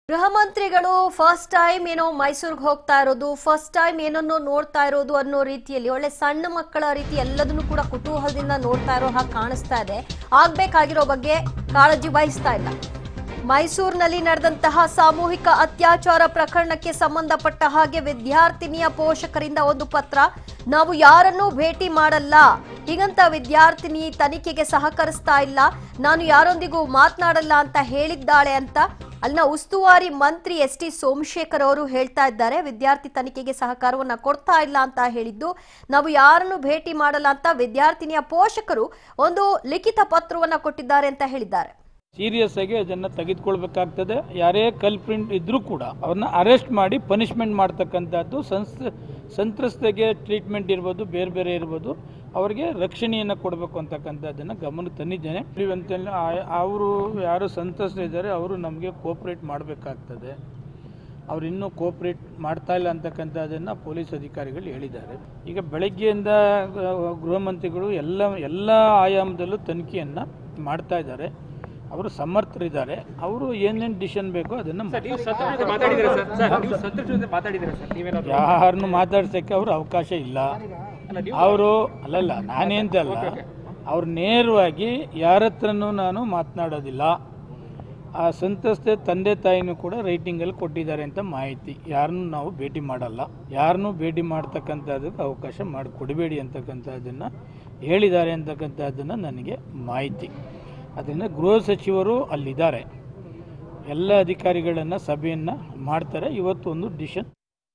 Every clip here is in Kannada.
ಗೃಹ ಮಂತ್ರಿಗಳು ಫಸ್ಟ್ ಟೈಮ್ ಏನೋ ಮೈಸೂರಿಗೆ ಹೋಗ್ತಾ ಇರೋದು ಫಸ್ಟ್ ಟೈಮ್ ಏನನ್ನೋ ನೋಡ್ತಾ ಇರೋದು ಅನ್ನೋ ರೀತಿಯಲ್ಲಿ ಒಳ್ಳೆ ಸಣ್ಣ ಮಕ್ಕಳ ರೀತಿ ಎಲ್ಲದನ್ನು ಕೂಡ ಕುತೂಹಲದಿಂದ ನೋಡ್ತಾ ಇರೋ ಹಾಗೆ ಕಾಣಿಸ್ತಾ ಇದೆ ಆಗ್ಬೇಕಾಗಿರೋ ಬಗ್ಗೆ ಕಾಳಜಿ ವಹಿಸ್ತಾ ಇಲ್ಲ ಮೈಸೂರಿನಲ್ಲಿ ನಡೆದಂತಹ ಸಾಮೂಹಿಕ ಅತ್ಯಾಚಾರ ಪ್ರಕರಣಕ್ಕೆ ಸಂಬಂಧಪಟ್ಟ ಹಾಗೆ ವಿದ್ಯಾರ್ಥಿನಿಯ ಪೋಷಕರಿಂದ ಒಂದು ಪತ್ರ ನಾವು ಯಾರನ್ನೂ ಭೇಟಿ ಮಾಡಲ್ಲ ಹೀಗಂತ ವಿದ್ಯಾರ್ಥಿನಿ ತನಿಖೆಗೆ ಸಹಕರಿಸ್ತಾ ಇಲ್ಲ ನಾನು ಯಾರೊಂದಿಗೂ ಮಾತನಾಡಲ್ಲ ಅಂತ ಹೇಳಿದ್ದಾಳೆ ಅಂತ ಅಲ್ಲಿನ ಉಸ್ತುವಾರಿ ಮಂತ್ರಿ ಎಸ್ ಟಿ ಸೋಮಶೇಖರ್ ಅವರು ಹೇಳ್ತಾ ಇದ್ದಾರೆ ವಿದ್ಯಾರ್ಥಿ ತನಿಖೆಗೆ ಸಹಕಾರವನ್ನ ಕೊಡ್ತಾ ಇಲ್ಲ ಅಂತ ಹೇಳಿದ್ದು ನಾವು ಯಾರನ್ನು ಭೇಟಿ ಮಾಡಲ್ಲ ಅಂತ ವಿದ್ಯಾರ್ಥಿನಿಯ ಪೋಷಕರು ಒಂದು ಲಿಖಿತ ಪತ್ರವನ್ನ ಕೊಟ್ಟಿದ್ದಾರೆ ಅಂತ ಹೇಳಿದ್ದಾರೆ ಸೀರಿಯಸ್ ಆಗಿ ಅದನ್ನು ತೆಗೆದುಕೊಳ್ಬೇಕಾಗ್ತದೆ ಯಾರೇ ಕಲ್ಪ್ರಿಂಟ್ ಇದ್ರೂ ಕೂಡ ಅವ್ರನ್ನ ಅರೆಸ್ಟ್ ಮಾಡಿ ಪನಿಷ್ಮೆಂಟ್ ಮಾಡ್ತಕ್ಕಂಥದ್ದು ಸಂಸ್ ಸಂತ್ರಸ್ತೆಗೆ ಟ್ರೀಟ್ಮೆಂಟ್ ಇರ್ಬೋದು ಬೇರೆ ಬೇರೆ ಇರ್ಬೋದು ಅವರಿಗೆ ರಕ್ಷಣೆಯನ್ನು ಕೊಡಬೇಕು ಅಂತಕ್ಕಂಥದ್ದನ್ನು ಗಮನಕ್ಕೆ ತಂದಿದ್ದೇನೆ ಅಂತೇಳಿ ಅವರು ಯಾರು ಸಂತ್ರಸ್ತರಿದ್ದಾರೆ ಅವರು ನಮಗೆ ಕೋಪ್ರೇಟ್ ಮಾಡಬೇಕಾಗ್ತದೆ ಅವ್ರು ಇನ್ನೂ ಕೋಪ್ರೇಟ್ ಮಾಡ್ತಾ ಇಲ್ಲ ಅಂತಕ್ಕಂಥದ್ದನ್ನು ಪೊಲೀಸ್ ಅಧಿಕಾರಿಗಳು ಹೇಳಿದ್ದಾರೆ ಈಗ ಬೆಳಗ್ಗೆಯಿಂದ ಆ, ಗೃಹ ಮಂತ್ರಿಗಳು ಎಲ್ಲ ಎಲ್ಲ ಆಯಾಮದಲ್ಲೂ ತನಿಖೆಯನ್ನು ಮಾಡ್ತಾ ಇದ್ದಾರೆ ಅವರು ಸಮರ್ಥರಿದ್ದಾರೆ ಅವರು ಏನೇನು ಡಿಸಿಷನ್ ಬೇಕೋ ಅದನ್ನು ನೀವು ಸತ್ರ ಜೊತೆ ಮಾತಾಡಿದ್ದೀರಾ ಸರ್ ಸರ್ ನೀವು ಸತ್ರ ಜೊತೆ ಮಾತಾಡಿದ್ದೀರಾ ಸರ್ ನೀವೇನಾದ್ರು ಯಾರನ್ನು ಮಾತಾಡ್ಸೋಕ್ಕೆ ಅವ್ರ ಅವಕಾಶ ಇಲ್ಲ ಅವರು ಅಲ್ಲಲ್ಲ ನಾನೇಂತಲ್ಲ ಅವ್ರು ನೇರವಾಗಿ ಯಾರ ಹತ್ರನೂ ನಾನು ಮಾತನಾಡೋದಿಲ್ಲ ಆ ಸಂತ್ರಸ್ತೆ ತಂದೆ ತಾಯಿನೂ ಕೂಡ ರೈಟಿಂಗಲ್ಲಿ ಕೊಟ್ಟಿದ್ದಾರೆ ಅಂತ ಮಾಹಿತಿ ಯಾರನ್ನೂ ನಾವು ಭೇಟಿ ಮಾಡಲ್ಲ ಯಾರನ್ನೂ ಭೇಟಿ ಮಾಡ್ತಕ್ಕಂಥದ್ದಕ್ಕೆ ಅವಕಾಶ ಮಾಡಿಕೊಡಬೇಡಿ ಅಂತಕ್ಕಂಥದ್ದನ್ನು ಹೇಳಿದ್ದಾರೆ ಅಂತಕ್ಕಂಥದ್ದನ್ನು ನನಗೆ ಮಾಹಿತಿ ಅದರಿಂದ ಗೃಹ ಸಚಿವರು ಅಲ್ಲಿದ್ದಾರೆ ಎಲ್ಲ ಅಧಿಕಾರಿಗಳನ್ನು ಸಭೆಯನ್ನು ಮಾಡ್ತಾರೆ ಇವತ್ತು ಒಂದು ಡಿಸಿಷನ್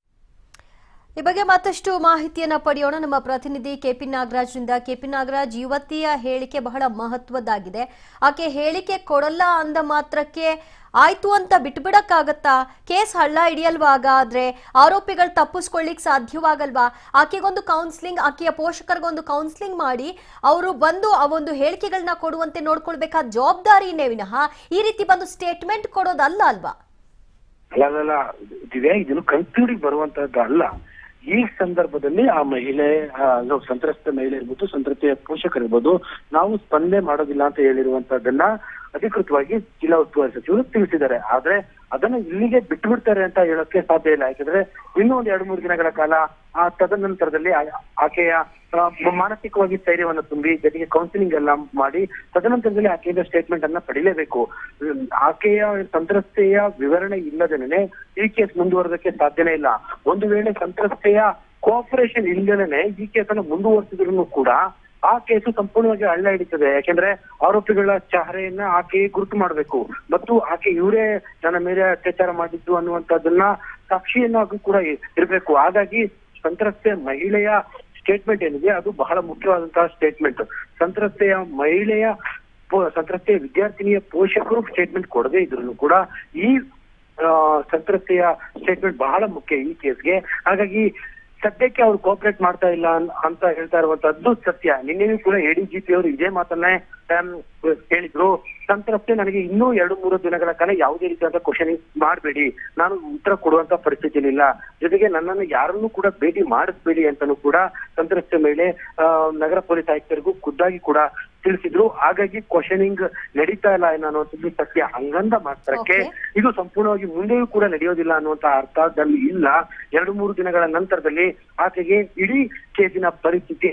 ಈ ಬಗ್ಗೆ ಮತ್ತಷ್ಟು ಮಾಹಿತಿಯನ್ನ ಪಡೆಯೋಣ ನಮ್ಮ ಪ್ರತಿನಿಧಿ ಕೆಪಿ ನಾಗರಾಜ್ನಿಂದ ಕೆಪಿ ನಾಗರಾಜ್ ಯುವತಿಯ ಹೇಳಿಕೆ ಬಹಳ ಮಹತ್ವದ್ದಾಗಿದೆ ಆಕೆ ಹೇಳಿಕೆ ಕೊಡಲ್ಲ ಅಂದ ಮಾತ್ರಕ್ಕೆ ಆಯ್ತು ಅಂತ ಬಿಟ್ಬಿಡಕ್ಕಾಗತ್ತಾ ಕೇಸ್ ಹಳ್ಳ ಹಿಡಿಯಲ್ವಾ ಹಾಗಾದ್ರೆ ಆರೋಪಿಗಳು ತಪ್ಪಿಸ್ಕೊಳ್ಳಿಕ್ ಸಾಧ್ಯವಾಗಲ್ವಾ ಆಕೆಗೊಂದು ಕೌನ್ಸಿಲಿಂಗ್ ಆಕೆಯ ಪೋಷಕರಿಗೊಂದು ಕೌನ್ಸಿಲಿಂಗ್ ಮಾಡಿ ಅವರು ಬಂದು ಆ ಒಂದು ಹೇಳಿಕೆಗಳನ್ನ ಕೊಡುವಂತೆ ನೋಡ್ಕೊಳ್ಬೇಕಾದ ಜವಾಬ್ದಾರಿನೇ ವಿನಃ ಈ ರೀತಿ ಬಂದು ಸ್ಟೇಟ್ಮೆಂಟ್ ಕೊಡೋದಲ್ಲ ಅಲ್ವಾ ಅಲ್ಲ ಅಲ್ಲ ದಿವ್ಯಾ ಇದನ್ನು ಕನ್ಕ್ಲೂಡಿಗೆ ಬರುವಂತಹದ್ದು ಅಲ್ಲ ಈ ಸಂದರ್ಭದಲ್ಲಿ ಆ ಮಹಿಳೆ ಆ, ಅದು ಸಂತ್ರಸ್ತ ಮಹಿಳೆ ಇರ್ಬೋದು ಸಂತ್ರಸ್ತೆಯ ಪೋಷಕರಿರ್ಬೋದು ನಾವು ಸ್ಪಂದನೆ ಮಾಡೋದಿಲ್ಲ ಅಂತ ಹೇಳಿರುವಂತಹದ್ದನ್ನ ಅಧಿಕೃತವಾಗಿ ಜಿಲ್ಲಾ ಉಸ್ತುವಾರಿ ಸಚಿವರು ತಿಳಿಸಿದ್ದಾರೆ ಆದ್ರೆ ಅದನ್ನ ಇಲ್ಲಿಗೆ ಬಿಟ್ಟು ಬಿಡ್ತಾರೆ ಅಂತ ಹೇಳೋಕೆ ಸಾಧ್ಯ ಇಲ್ಲ ಯಾಕಂದ್ರೆ ಇನ್ನೂ ಒಂದ್ ಎರಡು ಮೂರು ದಿನಗಳ ಕಾಲ ಆ ತದನಂತರದಲ್ಲಿ ಆ- ಆಕೆಯ ಆ, ಮಾನಸಿಕವಾಗಿ ಸ್ಥೈರ್ಯವನ್ನು ತುಂಬಿ ಜೊತೆಗೆ ಕೌನ್ಸಿಲಿಂಗ್ ಎಲ್ಲ ಮಾಡಿ ತದನಂತರದಲ್ಲಿ ಆಕೆಯಿಂದ ಸ್ಟೇಟ್ಮೆಂಟ್ ಅನ್ನ ಪಡಿಲೇಬೇಕು ಹ್ಮ್, ಆಕೆಯ ಸಂತ್ರಸ್ತೆಯ ವಿವರಣೆ ಇಲ್ಲದೇನೆ ಈ ಕೇಸ್ ಮುಂದುವರೆದಕ್ಕೆ ಸಾಧ್ಯನೇ ಇಲ್ಲ ಒಂದು ವೇಳೆ ಸಂತ್ರಸ್ತೆಯ ಕೋಆಪರೇಷನ್ ಇಲ್ಲದೇನೆ ಈ ಕೇಸನ್ನು ಮುಂದುವರಿಸಿದ್ರು ಕೂಡ ಆ ಕೇಸು ಸಂಪೂರ್ಣವಾಗಿ ಹಳ್ಳ ಹಿಡಿತದೆ ಯಾಕೆಂದ್ರೆ ಆರೋಪಿಗಳ ಚಹರೆಯನ್ನ ಆಕೆ ಗುರುತು ಮಾಡಬೇಕು ಮತ್ತು ಆಕೆ ಇವರೇ ನನ್ನ ಮೇಲೆ ಅತ್ಯಾಚಾರ ಮಾಡಿದ್ದು ಅನ್ನುವಂಥದ್ದನ್ನ ಸಾಕ್ಷಿಯನ್ನಾಗೂ ಕೂಡ ಇರಬೇಕು ಹಾಗಾಗಿ ಸಂತ್ರಸ್ತೆ ಮಹಿಳೆಯ ಸ್ಟೇಟ್ಮೆಂಟ್ ಏನಿದೆ ಅದು ಬಹಳ ಮುಖ್ಯವಾದಂತಹ ಸ್ಟೇಟ್ಮೆಂಟ್ ಸಂತ್ರಸ್ತೆಯ ಮಹಿಳೆಯ ಪೋ- ಸಂತ್ರಸ್ತೆಯ ವಿದ್ಯಾರ್ಥಿನಿಯ ಪೋಷಕರು ಸ್ಟೇಟ್ಮೆಂಟ್ ಕೊಡದೇ ಇದ್ರು ಕೂಡ ಈ ಆ, ಸಂತ್ರಸ್ತೆಯ ಸ್ಟೇಟ್ಮೆಂಟ್ ಬಹಳ ಮುಖ್ಯ ಈ ಕೇಸ್ಗೆ ಹಾಗಾಗಿ ಸದ್ಯಕ್ಕೆ ಅವ್ರು ಕೋಪರೇಟ್ ಮಾಡ್ತಾ ಇಲ್ಲ ಅನ್- ಅಂತ ಹೇಳ್ತಾ ಇರುವಂತದ್ದು ಸತ್ಯ ನಿನ್ನೆಯೂ ಕೂಡ ಎಡಿಜಿಪಿ ಅವರು ಇದೇ ಮಾತನ್ನೇ ಆಮ್, ಹೇಳಿದ್ರು ಸಂತ್ರಸ್ತೆ ನನಗೆ ಇನ್ನೂ ಎರಡು ಮೂರು ದಿನಗಳ ಕಾಲ ಯಾವುದೇ ರೀತಿಯಾದ ಕ್ವಶನ್ ಮಾಡಬೇಡಿ ನಾನು ಉತ್ತರ ಕೊಡುವಂತ ಪರಿಸ್ಥಿತಿ ಇಲ್ಲ ಜೊತೆಗೆ ನನ್ನನ್ನು ಯಾರನ್ನೂ ಕೂಡ ಭೇಟಿ ಮಾಡಿಸ್ಬೇಡಿ ಅಂತಾನೂ ಕೂಡ ಸಂತ್ರಸ್ತೆ ಮೇಲೆ ಆ, ನಗರ ಪೊಲೀಸ್ ಆಯುಕ್ತರಿಗೂ ಖುದ್ದಾಗಿ ಕೂಡ ತಿಳಿಸಿದ್ರು ಹಾಗಾಗಿ ಕ್ವಶನಿಂಗ್ ನಡೀತಾ ಇಲ್ಲ ಅನ್ನುವಂಥದ್ದು ಸತ್ಯ ಹಂಗಂದ ಮಾತ್ರಕ್ಕೆ Okay. ಇದು ಸಂಪೂರ್ಣವಾಗಿ ಮುಂದೆಯೂ ಕೂಡ ನಡೆಯೋದಿಲ್ಲ ಅನ್ನುವಂತ ಅರ್ಥದಲ್ಲಿ ಇಲ್ಲ ಎರಡು ಮೂರು ದಿನಗಳ ನಂತರದಲ್ಲಿ ಆಕೆಗೆ ಇಡೀ ಕೇಸಿನ ಪರಿಸ್ಥಿತಿ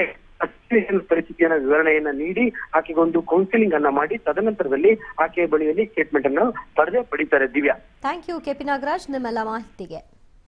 ಅಶ್ಲೀಲ ಪರಿಸ್ಥಿತಿಯನ್ನ ವಿವರಣೆಯನ್ನ ನೀಡಿ ಆಕೆಗೆ ಒಂದು ಕೌನ್ಸಿಲಿಂಗ್ ಅನ್ನ ಮಾಡಿ ತದನಂತರದಲ್ಲಿ ಆಕೆಯ ಬಳಿಯಲ್ಲಿ ಸ್ಟೇಟ್ಮೆಂಟ್ ಅನ್ನು ಪಡೆದೇ ಪಡಿತಾರೆ Divya thank you KP Nagaraj ನಿಮ್ಮೆಲ್ಲ ಮಾಹಿತಿಗೆ